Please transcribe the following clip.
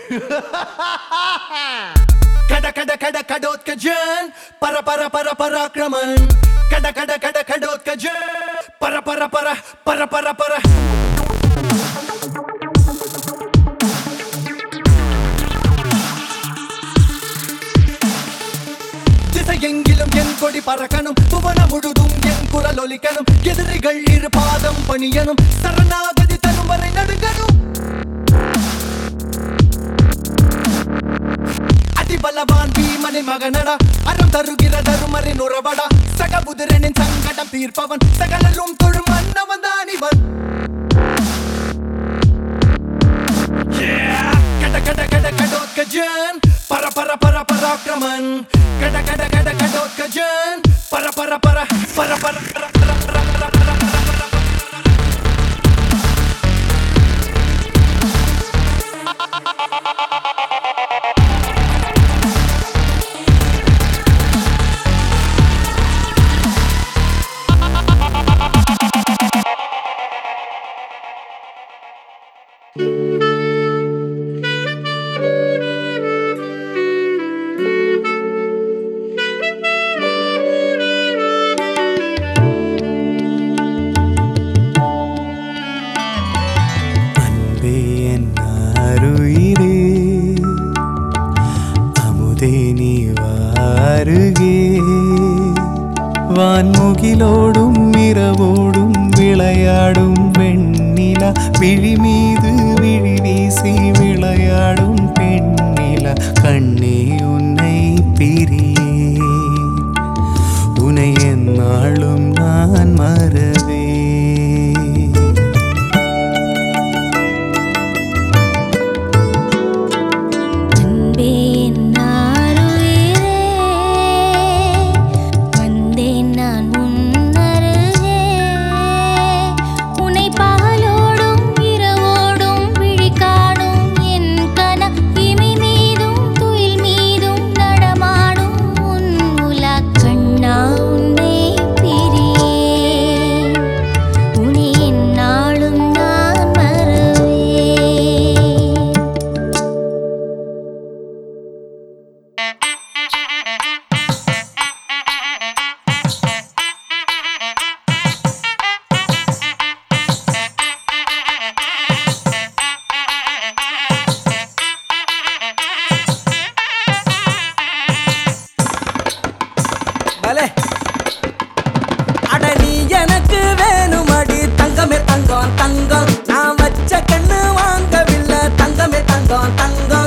கட கட கட கடோத்கஜன் பர பர பர பராக்கிரமன் கட கட கட கடோத்கஜன் பர பர பர பர பர பர திசையெங்கிலும் என் கொடி பறக்கணும் புவன முழுதும் என் குரல் ஒலிக்கணும் எதிரிகள் இரு பாதம் பணியணும் சரணாகதி தரும் வரை நடுங்கணும் அதிபலவான் பீமனின் மகனடா அறம் தருகிற தருமரின் உறவடா சகபுதிரனின் சங்கடம் தீர்ப்பவன் சகலரும் தொழும் மன்னவன் தான் இவன் Yeah! கட கட கட கடோத்கஜன் பர பர பர பராக்கிரமன் கட கட கட கடோத்கஜன் பர பர பர பர பர பர பர பர பர பர பர அன்பே என் அருயிரே அமுதே நீ வாருகே வான்முகிலோடும் இரவோடும் விளையாடும் வெண்ணிலா விழி மீது விழி வீசி விளையாடும் பெண்ணிலா கண்ணே உன்னை பிரியே உனை என்னாலும் நான் மறவே அன்பே என்னாருயிரே வந்தேன் நான் உன்னருகே உன்னை பகலோடும் இரவோடும் விழிகாணும் என் கன இமை மீதும் துயில் மீதும் நடமாடும் உன் உலா கண்ணா உன்னை பிரியே உன்னை என்னாலும் நான் மறவே பலே அட நீ எனக்கு வேணுமடி தங்கமே தங்கம் தங்கம் நான் வச்ச கண்ணு வாங்கவில்லை தங்கமே தங்கம் தங்கம்